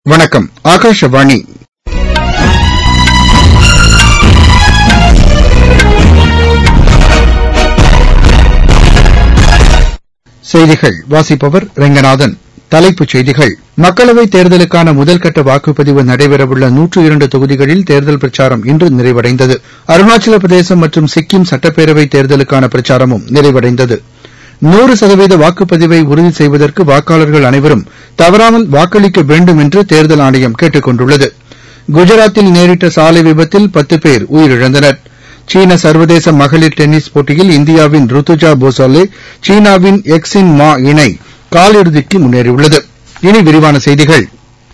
வணக்கம் ஆகாஷவாணி செய்திகள் வாசிப்பவர் ரெங்கநாதன் தலைப்புச் செய்திகள் மக்களவைத் தேர்தலுக்கான முதல்கட்ட வாக்குப்பதிவு நடைபெறவுள்ள நூற்று இரண்டு தொகுதிகளில் தேர்தல் பிரச்சாரம் இன்று நிறைவடைந்தது அருணாச்சல பிரதேசம் மற்றும் சிக்கிம் சட்டப்பேரவைத் தேர்தலுக்கான பிரச்சாரமும் நிறைவடைந்தது நூறு சதவீத வாக்குப்பதிவை உறுதி செய்வதற்கு வாக்காளர்கள் அனைவரும் தவறாமல் வாக்களிக்க வேண்டும் என்று தேர்தல் ஆணையம் கேட்டுக் கொண்டுள்ளது குஜராத்தில் நேரிட்ட சாலை விபத்தில் பத்து பேர் உயிரிழந்தனர் சீன சர்வதேச மகளிர் டென்னிஸ் போட்டியில் இந்தியாவின் ருத்துஜா போசாலே சீனாவின் எக்ஸின் மா இணை காலிறுதிக்கு முன்னேறியுள்ளது இனி விரிவான செய்திகள்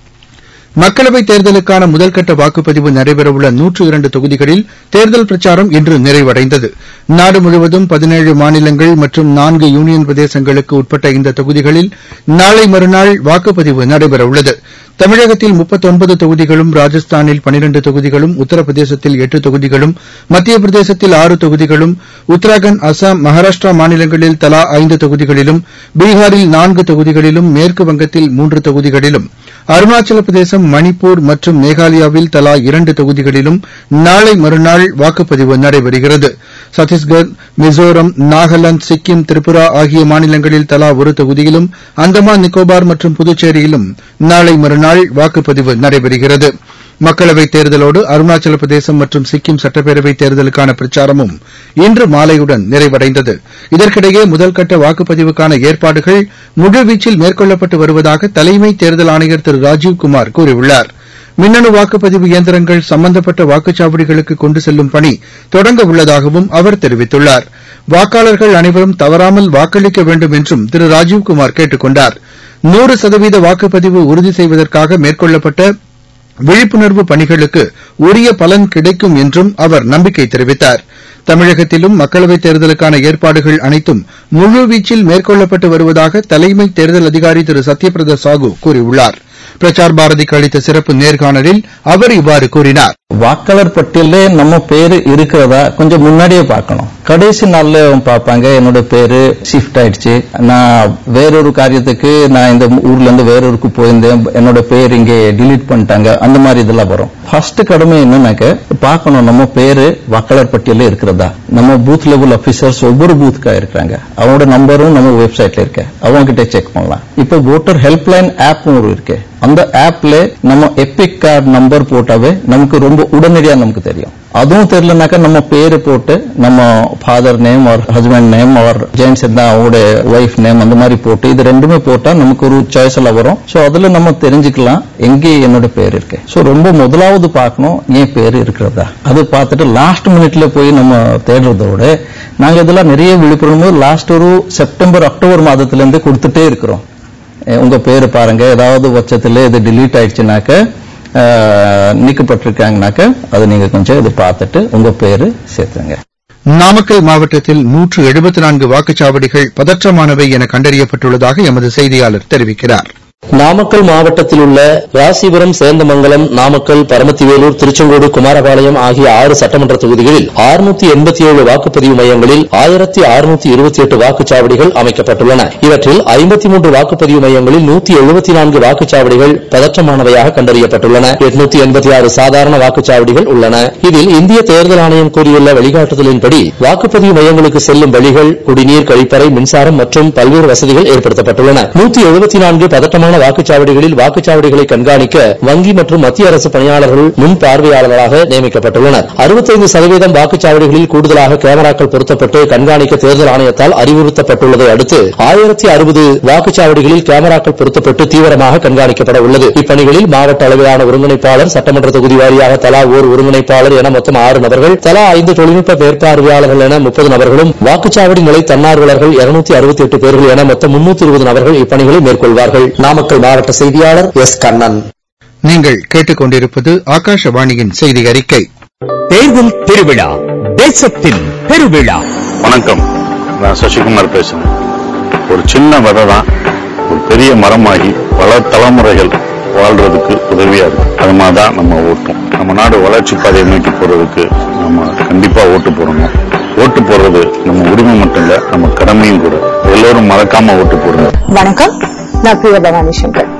மக்களவைத் தேர்தலுக்கான முதல்கட்ட வாக்குப்பதிவு நடைபெறவுள்ள நூற்று இரண்டு தொகுதிகளில் தேர்தல் பிரச்சாரம் இன்று நிறைவடைந்தது நாடு முழுவதும் பதினேழு மாநிலங்கள் மற்றும் நான்கு யூனியன் பிரதேசங்களுக்கு உட்பட்ட இந்த தொகுதிகளில் நாளை மறுநாள் வாக்குப்பதிவு நடைபெறவுள்ளது தமிழகத்தில் முப்பத்தொன்பது தொகுதிகளும் ராஜஸ்தானில் பனிரண்டு தொகுதிகளும் உத்தரப்பிரதேசத்தில் எட்டு தொகுதிகளும் மத்திய பிரதேசத்தில் ஆறு தொகுதிகளும் உத்தராகண்ட் அசாம் மகாராஷ்டிரா மாநிலங்களில் தலா ஐந்து தொகுதிகளிலும் பீகாரில் நான்கு தொகுதிகளிலும் மேற்கு வங்கத்தில் மூன்று தொகுதிகளிலும் அருணாச்சல பிரதேசம் மணிப்பூர் மற்றும் மேகாலயாவில் தலா இரண்டு தொகுதிகளிலும் நாளை மறுநாள் வாக்குப்பதிவு நடைபெறுகிறது சத்தீஸ்கர் மிசோரம் நாகாலாந்து சிக்கிம் திரிபுரா ஆகிய மாநிலங்களில் தலா ஒரு தொகுதியிலும் அந்தமான் நிக்கோபார் மற்றும் புதுச்சேரியிலும் நாளை மறுநாள் வாக்குப்பதிவு நடைபெறுகிறது மக்களவைத் தேர்தலோடு அருணாச்சல பிரதேசம் மற்றும் சிக்கிம் சட்டப்பேரவைத் தேர்தலுக்கான பிரச்சாரமும் இன்று மாலையுடன் நிறைவடைந்தது இதற்கிடையே முதல்கட்ட வாக்குப்பதிவுக்கான ஏற்பாடுகள் முழுவீச்சில் மேற்கொள்ளப்பட்டு வருவதாக தலைமை தேர்தல் ஆணையர் திரு ராஜீவ்குமார் கூறியுள்ளார் மின்னணு வாக்குப்பதிவு இயந்திரங்கள் சம்பந்தப்பட்ட வாக்குச்சாவடிகளுக்கு கொண்டு செல்லும் பணி தொடங்க உள்ளதாகவும் அவர் தெரிவித்துள்ளார் வாக்காளர்கள் அனைவரும் தவறாமல் வாக்களிக்க வேண்டும் என்றும் திரு ராஜீவ்குமார் கேட்டுக் கொண்டார் நூறு சதவீத வாக்குப்பதிவு உறுதி செய்வதற்காக மேற்கொள்ளப்பட்ட விழிப்புணர்வு பணிகளுக்கு உரிய பலன் கிடைக்கும் என்றும் அவர் நம்பிக்கை தெரிவித்தார் தமிழகத்திலும் மக்களவைத் தேர்தலுக்கான ஏற்பாடுகள் அனைத்தும் முழுவீச்சில் மேற்கொள்ளப்பட்டு வருவதாக தலைமை தேர்தல் அதிகாரி திரு சத்யபிரதா சாஹூ கூறியுள்ளார் பிரசார் பாரதிக்கு அளித்த சிறப்பு நேர்காணலில் அவர் இவ்வாறு கூறினார் வாக்காளர் பட்டியலே நம்ம பேரு இருக்கிறதா கொஞ்சம் முன்னாடியே பார்க்கணும் கடைசி நாள்ல அவங்க பார்ப்பாங்க என்னோட பேரு ஷிஃப்ட் ஆயிடுச்சு நான் வேறொரு காரியத்துக்கு நான் இந்த ஊர்ல இருந்து வேறொருக்கு போயிருந்தேன் என்னோட பேர் இங்கே டிலீட் பண்ணிட்டாங்க அந்த மாதிரி இதெல்லாம் வரும் ஃபர்ஸ்ட் கடமை என்னன்னாக்க பார்க்கணும் நம்ம பேரு வாக்காளர் பட்டியல இருக்கிறதா நம்ம பூத் லெவல் ஆபீசர்ஸ் ஒவ்வொரு பூத்துக்கா இருக்கிறாங்க அவங்களோட நம்பரும் நம்ம வெப்சைட்ல இருக்கு அவங்க கிட்ட செக் பண்ணலாம் இப்போ ஓட்டர் ஹெல்ப்லைன் ஆப்பும் ஒரு இருக்கு அந்த ஆப்ல நம்ம எபிக் கார்டு நம்பர் போட்டாவே நமக்கு ரொம்ப உடனடியா நமக்கு தெரியும் அதுவும் தெரியலனாக்கா நம்ம பேரு போட்டு நம்ம ஃபாதர் நேம் அவர் ஹஸ்பண்ட் நேம் அவர் ஜென்ஸ் இருந்தா அவங்களோட ஒய்ஃப் நேம் அந்த மாதிரி போட்டு இது ரெண்டுமே போட்டா நமக்கு ஒரு சாய்ஸ் எல்லாம் வரும் சோ அதுல நம்ம தெரிஞ்சுக்கலாம் எங்கே என்னோட பேர் இருக்கு சோ ரொம்ப முதலாவது பார்க்கணும் ஏன் பேர் இருக்கிறதா அது பார்த்துட்டு லாஸ்ட் மினிட்ல போய் நம்ம தேடுறதோட நாங்க இதெல்லாம் நிறைய விழிப்புணர்வு லாஸ்ட் ஒரு செப்டம்பர் அக்டோபர் மாதத்துல இருந்து கொடுத்துட்டே இருக்கிறோம் உங்க பேரு பாருங்க ஏதாவது பட்சத்துல இது டிலீட் ஆயிடுச்சுனாக்க நீக்கப்பட்டிருக்காங்கனாக்க அது நீங்க கொஞ்சம் இது பார்த்துட்டு உங்க பேரு சேர்த்துங்க நாமக்கல் மாவட்டத்தில் நூற்று எழுபத்தி நான்கு வாக்குச்சாவடிகள் பதற்றமானவை என கண்டறியப்பட்டுள்ளதாக எமது செய்தியாளர் தெரிவிக்கிறார் நாமக்கல் மாவட்டத்தில் உள்ள ராசிபுரம் சேந்தமங்கலம் நாமக்கல் பரமத்திவேலூர் திருச்செங்கோடு குமாரபாளையம் ஆகிய ஆறு சட்டமன்ற தொகுதிகளில் ஆறுநூத்தி எண்பத்தி ஏழு வாக்குப்பதிவு மையங்களில் ஆயிரத்தி அறுநூத்தி இருபத்தி எட்டு வாக்குச்சாவடிகள் அமைக்கப்பட்டுள்ளன இவற்றில் ஐம்பத்தி மூன்று வாக்குப்பதிவு மையங்களில் நூத்தி எழுபத்தி நான்கு வாக்குச்சாவடிகள் பதற்றமானவையாக கண்டறியப்பட்டுள்ளன எட்நூத்தி எண்பத்தி ஆறு சாதாரண வாக்குச்சாவடிகள் உள்ளன இதில் இந்திய தேர்தல் ஆணையம் கூறியுள்ள வழிகாட்டுதலின்படி வாக்குப்பதிவு மையங்களுக்கு செல்லும் வழிகள் குடிநீர் கழிப்பறை மின்சாரம் மற்றும் பல்வேறு வசதிகள் ஏற்படுத்தப்பட்டுள்ளன நூத்தி எழுபத்தி நான்கு பதற்றமான முக்கியமான வாக்குச்சாவடிகளில் வாக்குச்சாவடிகளை கண்காணிக்க வங்கி மற்றும் மத்திய அரசு பணியாளர்கள் முன் பார்வையாளர்களாக நியமிக்கப்பட்டுள்ளனர் அறுபத்தைந்து சதவீதம் வாக்குச்சாவடிகளில் கூடுதலாக கேமராக்கள் பொருத்தப்பட்டு கண்காணிக்க தேர்தல் ஆணையத்தால் அறிவுறுத்தப்பட்டுள்ளதை அடுத்து ஆயிரத்தி அறுபது வாக்குச்சாவடிகளில் கேமராக்கள் பொருத்தப்பட்டு தீவிரமாக கண்காணிக்கப்பட உள்ளது இப்பணிகளில் மாவட்ட அளவிலான ஒருங்கிணைப்பாளர் சட்டமன்ற தொகுதி வாரியாக தலா ஓர் ஒருங்கிணைப்பாளர் என மொத்தம் ஆறு நபர்கள் தலா ஐந்து தொழில்நுட்ப மேற்பார்வையாளர்கள் என முப்பது நபர்களும் வாக்குச்சாவடி நிலை தன்னார்வலர்கள் இருநூத்தி அறுபத்தி எட்டு பேர்கள் என மொத்தம் முன்னூத்தி இருபது நபர்கள் இப்பணிகளை மேற்கொள்வார்கள் நாமக்கல் மாவட்ட செய்தியாளர் எஸ் கண்ணன் நீங்கள் கேட்டுக்கொண்டிருப்பது ஆகாஷவாணியின் செய்தி அறிக்கை தேர்தல் திருவிழா தேசத்தின் பெருவிழா வணக்கம் நான் சசிகுமார் பேசுறேன் ஒரு சின்ன விதை தான் ஒரு பெரிய மரமாகி பல தலைமுறைகள் வாழ்றதுக்கு உதவியா இருக்கு அது மாதிரி தான் நம்ம ஓட்டும் நம்ம நாடு வளர்ச்சி பாதையை நோக்கி போறதுக்கு நம்ம கண்டிப்பா ஓட்டு போடணும் ஓட்டு போடுறது நம்ம உரிமை மட்டும் இல்ல நம்ம கடமையும் கூட எல்லோரும் மறக்காம ஓட்டு போடுங்க வணக்கம் நான் பிரியா பவானி சங்கர்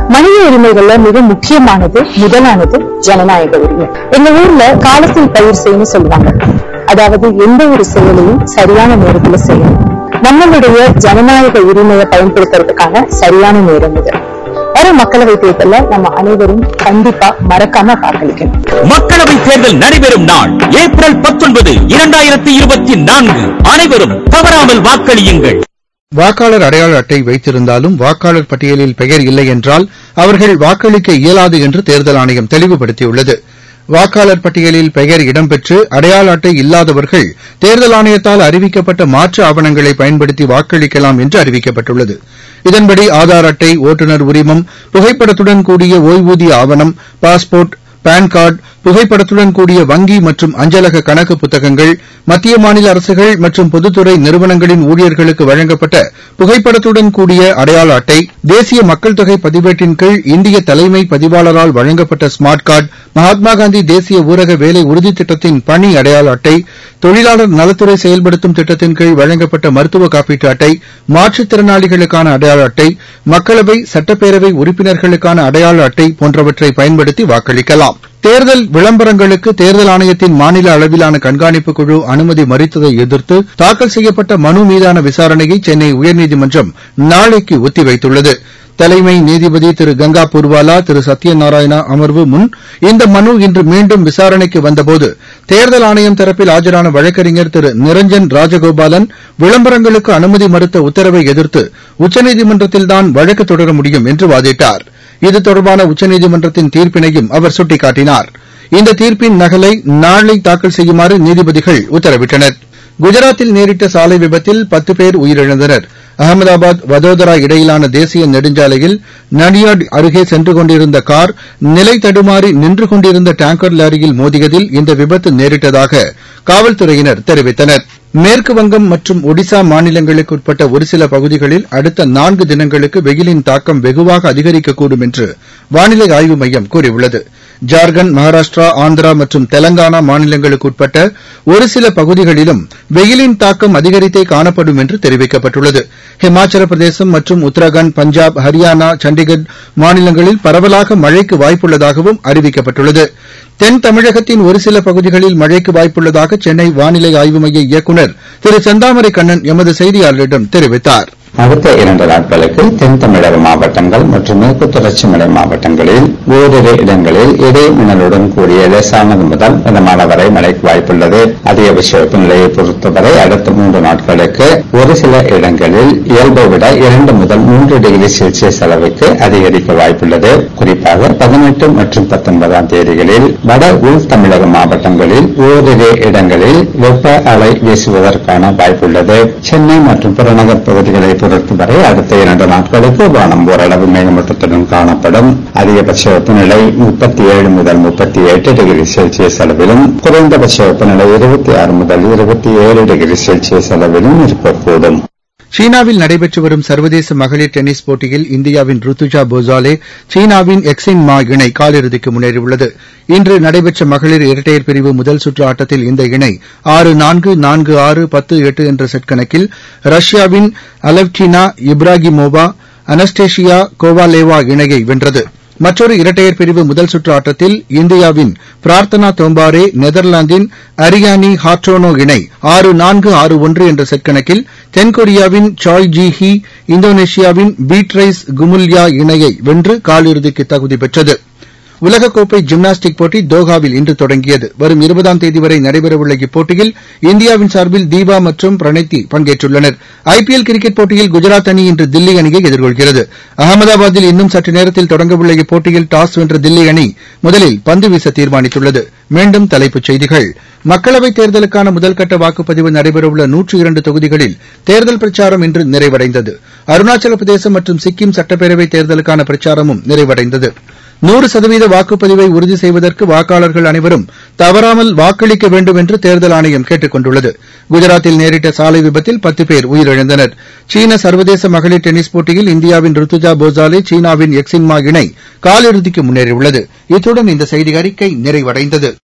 மனித உரிமைகள்ல மிக முக்கியமானது முதலானது ஜனநாயக உரிமை எங்க ஊர்ல காலத்தில் பயிர் செய்யணும் சொல்லுவாங்க அதாவது எந்த ஒரு செயலையும் சரியான நேரத்துல செய்யணும் நம்மளுடைய ஜனநாயக உரிமையை பயன்படுத்துறதுக்கான சரியான நேரம் இது வர மக்களவை தேர்தல்ல நம்ம அனைவரும் கண்டிப்பா மறக்காம வாக்களிக்கணும் மக்களவை தேர்தல் நடைபெறும் நாள் ஏப்ரல் பத்தொன்பது இரண்டாயிரத்தி இருபத்தி நான்கு அனைவரும் தவறாமல் வாக்களியுங்கள் வாக்காளர் அடையாள அட்டை வைத்திருந்தாலும் வாக்காளர் பட்டியலில் பெயர் இல்லை என்றால் அவர்கள் வாக்களிக்க இயலாது என்று தேர்தல் ஆணையம் தெளிவுபடுத்தியுள்ளது வாக்காளர் பட்டியலில் பெயர் இடம்பெற்று அடையாள அட்டை இல்லாதவர்கள் தேர்தல் ஆணையத்தால் அறிவிக்கப்பட்ட மாற்று ஆவணங்களை பயன்படுத்தி வாக்களிக்கலாம் என்று அறிவிக்கப்பட்டுள்ளது இதன்படி ஆதார் அட்டை ஓட்டுநர் உரிமம் புகைப்படத்துடன் கூடிய ஓய்வூதிய ஆவணம் பாஸ்போர்ட் பான் கார்டு புகைப்படத்துடன் கூடிய வங்கி மற்றும் அஞ்சலக கணக்கு புத்தகங்கள் மத்திய மாநில அரசுகள் மற்றும் பொதுத்துறை நிறுவனங்களின் ஊழியர்களுக்கு வழங்கப்பட்ட புகைப்படத்துடன் கூடிய அடையாள அட்டை தேசிய மக்கள் தொகை பதிவேட்டின் கீழ் இந்திய தலைமை பதிவாளரால் வழங்கப்பட்ட ஸ்மார்ட் கார்டு மகாத்மா காந்தி தேசிய ஊரக வேலை உறுதி திட்டத்தின் பணி அடையாள அட்டை தொழிலாளர் நலத்துறை செயல்படுத்தும் திட்டத்தின் கீழ் வழங்கப்பட்ட மருத்துவ காப்பீட்டு அட்டை மாற்றுத்திறனாளிகளுக்கான அடையாள அட்டை மக்களவை சட்டப்பேரவை உறுப்பினர்களுக்கான அடையாள அட்டை போன்றவற்றை பயன்படுத்தி வாக்களிக்கலாம் தேர்தல் விளம்பரங்களுக்கு தேர்தல் ஆணையத்தின் மாநில அளவிலான கண்காணிப்பு குழு அனுமதி மறுத்ததை எதிர்த்து தாக்கல் செய்யப்பட்ட மனு மீதான விசாரணையை சென்னை உயர்நீதிமன்றம் நாளைக்கு ஒத்திவைத்துள்ளது தலைமை நீதிபதி திரு கங்கா பூர்வாலா திரு சத்யநாராயணா அமர்வு முன் இந்த மனு இன்று மீண்டும் விசாரணைக்கு வந்தபோது தேர்தல் ஆணையம் தரப்பில் ஆஜரான வழக்கறிஞர் திரு நிரஞ்சன் ராஜகோபாலன் விளம்பரங்களுக்கு அனுமதி மறுத்த உத்தரவை எதிர்த்து உச்சநீதிமன்றத்தில்தான் வழக்கு தொடர முடியும் என்று வாதிட்டார் இது தொடர்பான உச்சநீதிமன்றத்தின் தீர்ப்பினையும் அவர் சுட்டிக்காட்டினார் இந்த தீர்ப்பின் நகலை நாளை தாக்கல் செய்யுமாறு நீதிபதிகள் உத்தரவிட்டனர் குஜராத்தில் நேரிட்ட சாலை விபத்தில் பத்து பேர் உயிரிழந்தனர் அகமதாபாத் வதோதரா இடையிலான தேசிய நெடுஞ்சாலையில் நடியாட் அருகே சென்று கொண்டிருந்த கார் நிலை தடுமாறி நின்று கொண்டிருந்த டேங்கர் லாரியில் மோதியதில் இந்த விபத்து நேரிட்டதாக காவல்துறையினர் தெரிவித்தனர் மேற்கு வங்கம் மற்றும் ஒடிசா மாநிலங்களுக்கு உட்பட்ட ஒரு சில பகுதிகளில் அடுத்த நான்கு தினங்களுக்கு வெயிலின் தாக்கம் வெகுவாக அதிகரிக்கக்கூடும் என்று வானிலை ஆய்வு மையம் கூறியுள்ளது ஜார்க்கண்ட் மகாராஷ்டிரா ஆந்திரா மற்றும் தெலங்கானா மாநிலங்களுக்கு உட்பட்ட ஒரு சில பகுதிகளிலும் வெயிலின் தாக்கம் அதிகரித்தே காணப்படும் என்று தெரிவிக்கப்பட்டுள்ளது ஹிமாச்சல பிரதேசம் மற்றும் உத்தரகாண்ட் பஞ்சாப் ஹரியானா சண்டிகர் மாநிலங்களில் பரவலாக மழைக்கு வாய்ப்புள்ளதாகவும் அறிவிக்கப்பட்டுள்ளது தென் தமிழகத்தின் ஒரு சில பகுதிகளில் மழைக்கு வாய்ப்புள்ளதாக சென்னை வானிலை ஆய்வு மைய இயக்குநர் திரு செந்தாமரை கண்ணன் எமது செய்தியாளரிடம் தெரிவித்தார் அடுத்த இரண்டு நாட்களுக்கு தென் தமிழக மாவட்டங்கள் மற்றும் மேற்கு தொடர்ச்சி மலை மாவட்டங்களில் ஓரிரு இடங்களில் இடை மின்னலுடன் கூடிய லேசானது முதல் மிதமான வரை மழைக்கு வாய்ப்புள்ளது அதிகபட்ச வெப்பநிலையை பொறுத்தவரை அடுத்த மூன்று நாட்களுக்கு ஒரு சில இடங்களில் இயல்பை விட இரண்டு முதல் மூன்று டிகிரி செல்சியஸ் அளவுக்கு அதிகரிக்க வாய்ப்புள்ளது குறிப்பாக பதினெட்டு மற்றும் பத்தொன்பதாம் தேதிகளில் வட உள் தமிழக மாவட்டங்களில் ஓரிரு இடங்களில் வெப்ப அலை வீசுவதற்கான வாய்ப்புள்ளது சென்னை மற்றும் புறநகர் பகுதிகளை பொறுத்தவரை அடுத்த இரண்டு நாட்களுக்கு வானம் ஓரளவு மேகமூட்டத்துடன் காணப்படும் அதிகபட்ச வெப்பநிலை முப்பத்தி ஏழு முதல் முப்பத்தி எட்டு டிகிரி செல்சியஸ் அளவிலும் குறைந்தபட்ச வெப்பநிலை இருபத்தி ஆறு முதல் இருபத்தி ஏழு டிகிரி செல்சியஸ் அளவிலும் இருக்கக்கூடும் சீனாவில் நடைபெற்று வரும் சர்வதேச மகளிர் டென்னிஸ் போட்டியில் இந்தியாவின் ருத்துஜா போசாலே சீனாவின் எக்ஸின் மா இணை காலிறுதிக்கு முன்னேறியுள்ளது இன்று நடைபெற்ற மகளிர் இரட்டையர் பிரிவு முதல் சுற்று ஆட்டத்தில் இந்த இணை ஆறு நான்கு நான்கு ஆறு பத்து எட்டு என்ற செட் கணக்கில் ரஷ்யாவின் அலெவ்டினா இப்ராகிமோவா அனஸ்டேஷியா கோவாலேவா இணையை வென்றது மற்றொரு இரட்டையர் பிரிவு முதல் சுற்று ஆட்டத்தில் இந்தியாவின் பிரார்த்தனா தோம்பாரே நெதர்லாந்தின் அரியானி ஹாட்ரோனோ இணை ஆறு நான்கு ஆறு ஒன்று என்ற செட் கணக்கில் தென்கொரியாவின் சாய் ஜி ஹி இந்தோனேஷியாவின் பீட்ரைஸ் குமுல்யா இணையை வென்று காலிறுதிக்கு தகுதி பெற்றது உலகக்கோப்பை ஜிம்னாஸ்டிக் போட்டி தோஹாவில் இன்று தொடங்கியது வரும் இருபதாம் தேதி வரை நடைபெறவுள்ள இப்போட்டியில் இந்தியாவின் சார்பில் தீபா மற்றும் பிரணய்தி பங்கேற்றுள்ளனர் ஐபிஎல் கிரிக்கெட் போட்டியில் குஜராத் அணி இன்று தில்லி அணியை எதிர்கொள்கிறது அகமதாபாத்தில் இன்னும் சற்று நேரத்தில் தொடங்கவுள்ள இப்போட்டியில் டாஸ் வென்ற தில்லி அணி முதலில் பந்து வீச தீர்மானித்துள்ளது மீண்டும் தலைப்புச் செய்திகள் மக்களவைத் தேர்தலுக்கான முதல்கட்ட வாக்குப்பதிவு நடைபெறவுள்ள நூற்று இரண்டு தொகுதிகளில் தேர்தல் பிரச்சாரம் இன்று நிறைவடைந்தது அருணாச்சல பிரதேசம் மற்றும் சிக்கிம் சட்டப்பேரவைத் தேர்தலுக்கான பிரச்சாரமும் நிறைவடைந்தது நூறு சதவீத வாக்குப்பதிவை உறுதி செய்வதற்கு வாக்காளர்கள் அனைவரும் தவறாமல் வாக்களிக்க வேண்டும் என்று தேர்தல் ஆணையம் கேட்டுக் கொண்டுள்ளது குஜராத்தில் நேரிட்ட சாலை விபத்தில் பத்து பேர் உயிரிழந்தனர் சீன சர்வதேச மகளிர் டென்னிஸ் போட்டியில் இந்தியாவின் ருத்துஜா போசாலே சீனாவின் எக்ஸின்மா இணை காலிறுதிக்கு முன்னேறியுள்ளது இத்துடன் இந்த செய்தி அறிக்கை நிறைவடைந்தது